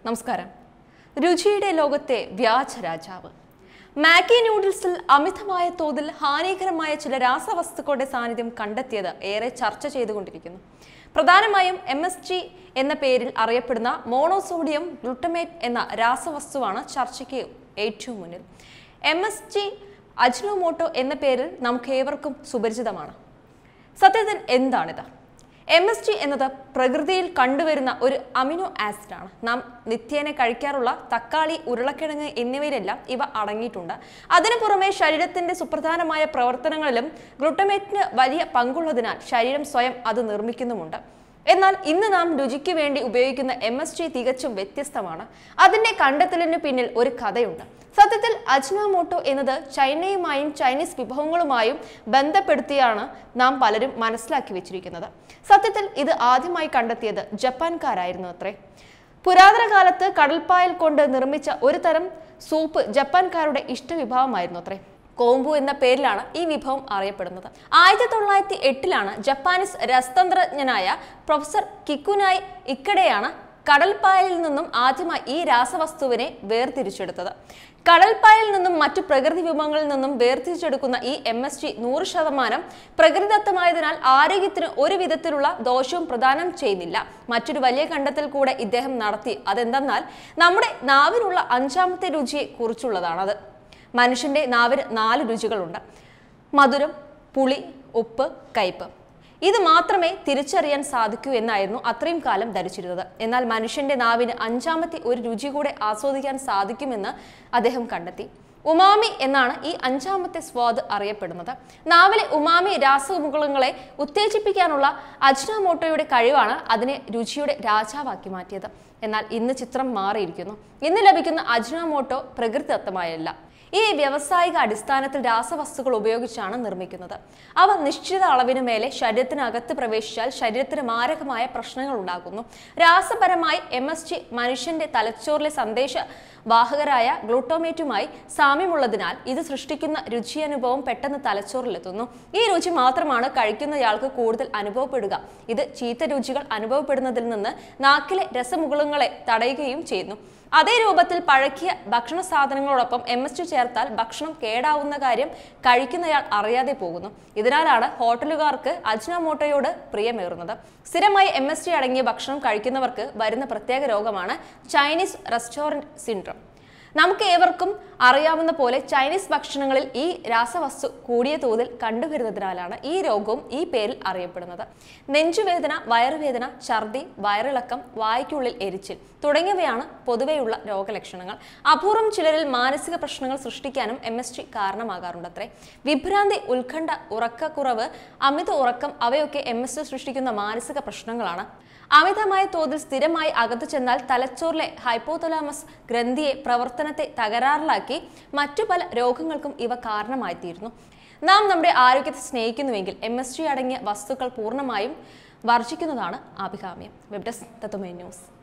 നമസ്കാരം രുചിയുടെ ലോകത്തെ വ്യാജ രാജാവ് മാഗി നൂഡിൽസിൽ അമിതമായ തോതിൽ ഹാനികരമായ ചില രാസവസ്തുക്കളുടെ സാന്നിധ്യം കണ്ടെത്തിയത് ഏറെ ചർച്ച ചെയ്തുകൊണ്ടിരിക്കുന്നു പ്രധാനമായും എം എസ് ജി എന്ന പേരിൽ അറിയപ്പെടുന്ന മോണോസോഡിയം ഗ്ലൂട്ടമേറ്റ് എന്ന രാസവസ്തുവാണ് ചർച്ചയ്ക്ക് ഏറ്റവും മുന്നിൽ എം എസ് ജി അജ്നോമോട്ടോ എന്ന പേരിൽ നമുക്ക് ഏവർക്കും സുപരിചിതമാണ് സത്യത്തിൽ എന്താണിത് എം എസ് ടി എന്നത് പ്രകൃതിയിൽ കണ്ടുവരുന്ന ഒരു അമിനോ ആസിഡ് ആണ് നാം നിത്യേന കഴിക്കാറുള്ള തക്കാളി ഉരുളക്കിഴങ്ങ് എന്നിവയിലെല്ലാം ഇവ അടങ്ങിയിട്ടുണ്ട് അതിനു പുറമെ ശരീരത്തിന്റെ സുപ്രധാനമായ പ്രവർത്തനങ്ങളിലും ഗ്ലൂട്ടമേറ്റിന് വലിയ പങ്കുള്ളതിനാൽ ശരീരം സ്വയം അത് നിർമ്മിക്കുന്നുമുണ്ട് എന്നാൽ ഇന്ന് നാം രുചിക്ക് വേണ്ടി ഉപയോഗിക്കുന്ന എം എസ് ടി തികച്ചും വ്യത്യസ്തമാണ് അതിന്റെ കണ്ടെത്തലിന് പിന്നിൽ ഒരു കഥയുണ്ട് സത്യത്തിൽ അജ്നാമോട്ടോ എന്നത് ചൈനയുമായും ചൈനീസ് വിഭവങ്ങളുമായും ബന്ധപ്പെടുത്തിയാണ് നാം പലരും മനസ്സിലാക്കി വെച്ചിരിക്കുന്നത് സത്യത്തിൽ ഇത് ആദ്യമായി കണ്ടെത്തിയത് ജപ്പാൻകാരായിരുന്നു അത്രേ പുരാതന കാലത്ത് കടൽപ്പായൽ കൊണ്ട് നിർമ്മിച്ച ഒരു തരം സൂപ്പ് ജപ്പാൻകാരുടെ ഇഷ്ടവിഭവമായിരുന്നു അത്രേ കോംബു എന്ന പേരിലാണ് ഈ വിഭവം അറിയപ്പെടുന്നത് ആയിരത്തി തൊള്ളായിരത്തി എട്ടിലാണ് ജപ്പാനീസ് രസതന്ത്രജ്ഞനായ പ്രൊഫസർ കിക്കുനായ് ഇക്കടെയാണ് കടൽപ്പായലിൽ നിന്നും ആദ്യമായി ഈ രാസവസ്തുവിനെ വേർതിരിച്ചെടുത്തത് കടൽപ്പായലിൽ നിന്നും മറ്റു പ്രകൃതി വിഭവങ്ങളിൽ നിന്നും വേർതിരിച്ചെടുക്കുന്ന ഈ എം എസ് ജി നൂറ് ശതമാനം പ്രകൃതിദത്തമായതിനാൽ ആരോഗ്യത്തിന് ഒരു വിധത്തിലുള്ള ദോഷവും പ്രദാനം ചെയ്യുന്നില്ല മറ്റൊരു വലിയ കണ്ടെത്തൽ കൂടെ ഇദ്ദേഹം നടത്തി അതെന്തെന്നാൽ നമ്മുടെ നാവിനുള്ള അഞ്ചാമത്തെ രുചിയെ കുറിച്ചുള്ളതാണത് മനുഷ്യന്റെ നാവിന് നാല് രുചികളുണ്ട് മധുരം പുളി ഉപ്പ് കയ്പ് ഇത് മാത്രമേ തിരിച്ചറിയാൻ സാധിക്കൂ എന്നായിരുന്നു അത്രയും കാലം ധരിച്ചിരുന്നത് എന്നാൽ മനുഷ്യന്റെ നാവിന് അഞ്ചാമത്തെ ഒരു രുചി കൂടെ ആസ്വദിക്കാൻ സാധിക്കുമെന്ന് അദ്ദേഹം കണ്ടെത്തി ഉമാമി എന്നാണ് ഈ അഞ്ചാമത്തെ സ്വാദ് അറിയപ്പെടുന്നത് നാവിലെ ഉമാമി രാസമുകളങ്ങളെ ഉത്തേജിപ്പിക്കാനുള്ള അജ്നാമോട്ടോയുടെ കഴിവാണ് അതിനെ രുചിയുടെ രാജാവാക്കി മാറ്റിയത് എന്നാൽ ഇന്ന് ചിത്രം മാറിയിരിക്കുന്നു ഇന്ന് ലഭിക്കുന്ന അജ്നാമോട്ടോ പ്രകൃതിദത്തമായല്ല ഈ വ്യാവസായിക അടിസ്ഥാനത്തിൽ രാസവസ്തുക്കൾ ഉപയോഗിച്ചാണ് നിർമ്മിക്കുന്നത് അവ നിശ്ചിത അളവിന് മേലെ ശരീരത്തിനകത്ത് പ്രവേശിച്ചാൽ ശരീരത്തിന് മാരകമായ പ്രശ്നങ്ങൾ ഉണ്ടാകുന്നു രാസപരമായി എം എസ് ജി മനുഷ്യന്റെ തലച്ചോറിലെ സന്ദേശ വാഹകരായ ഗ്ലൂട്ടോമേറ്റുമായി സാമ്യമുള്ളതിനാൽ ഇത് സൃഷ്ടിക്കുന്ന രുചിയനുഭവം പെട്ടെന്ന് തലച്ചോറിലെത്തുന്നു ഈ രുചി മാത്രമാണ് കഴിക്കുന്നയാൾക്ക് കൂടുതൽ അനുഭവപ്പെടുക ഇത് ചീത്ത രുചികൾ അനുഭവപ്പെടുന്നതിൽ നിന്ന് നാക്കിലെ രസമുകുളങ്ങളെ തടയുകയും ചെയ്യുന്നു അതേ രൂപത്തിൽ പഴക്കിയ ഭക്ഷണ സാധനങ്ങളോടൊപ്പം എം എസ് ടി ചേർത്താൽ ഭക്ഷണം കേടാവുന്ന കാര്യം കഴിക്കുന്നയാൾ അറിയാതെ പോകുന്നു ഇതിനാലാണ് ഹോട്ടലുകാർക്ക് അജ്നമോട്ടോയോട് പ്രിയമേറുന്നത് സ്ഥിരമായി എം എസ് ടി അടങ്ങിയ ഭക്ഷണം കഴിക്കുന്നവർക്ക് വരുന്ന പ്രത്യേക രോഗമാണ് ചൈനീസ് റെസ്റ്റോറൻറ്റ് സിൻഡ്രം നമുക്ക് ഏവർക്കും അറിയാവുന്ന പോലെ ചൈനീസ് ഭക്ഷണങ്ങളിൽ ഈ രാസവസ്തു കൂടിയ തോതിൽ കണ്ടുവരുന്നതിനാലാണ് ഈ രോഗവും ഈ പേരിൽ അറിയപ്പെടുന്നത് നെഞ്ചുവേദന വയറുവേദന ഛർദി വയറിളക്കം വായ്ക്കുള്ളിൽ എരിച്ചിൽ തുടങ്ങിയവയാണ് പൊതുവെയുള്ള രോഗലക്ഷണങ്ങൾ അപൂർവം ചിലരിൽ മാനസിക പ്രശ്നങ്ങൾ സൃഷ്ടിക്കാനും എം എസ് ടി കാരണമാകാറുണ്ടത്രേ വിഭ്രാന്തി ഉത്കണ്ഠ ഉറക്കക്കുറവ് അമിത ഉറക്കം അവയൊക്കെ എം എസ് ടി സൃഷ്ടിക്കുന്ന മാനസിക പ്രശ്നങ്ങളാണ് അമിതമായ തോതിൽ സ്ഥിരമായി അകത്തു ചെന്നാൽ തലച്ചോറിലെ ഹൈപ്പോതലാമസ് ഗ്രന്ഥിയെ പ്രവർത്തനത്തെ തകരാറിലാക്കി മറ്റു പല രോഗങ്ങൾക്കും ഇവ കാരണമായിത്തീരുന്നു നാം നമ്മുടെ ആരോഗ്യത്തെ സ്നേഹിക്കുന്നുവെങ്കിൽ എം എസ് ടി അടങ്ങിയ വസ്തുക്കൾ പൂർണ്ണമായും വർജിക്കുന്നതാണ് അഭികാമ്യം വെബ് ഡെസ്ക് തത്വമേ ന്യൂസ്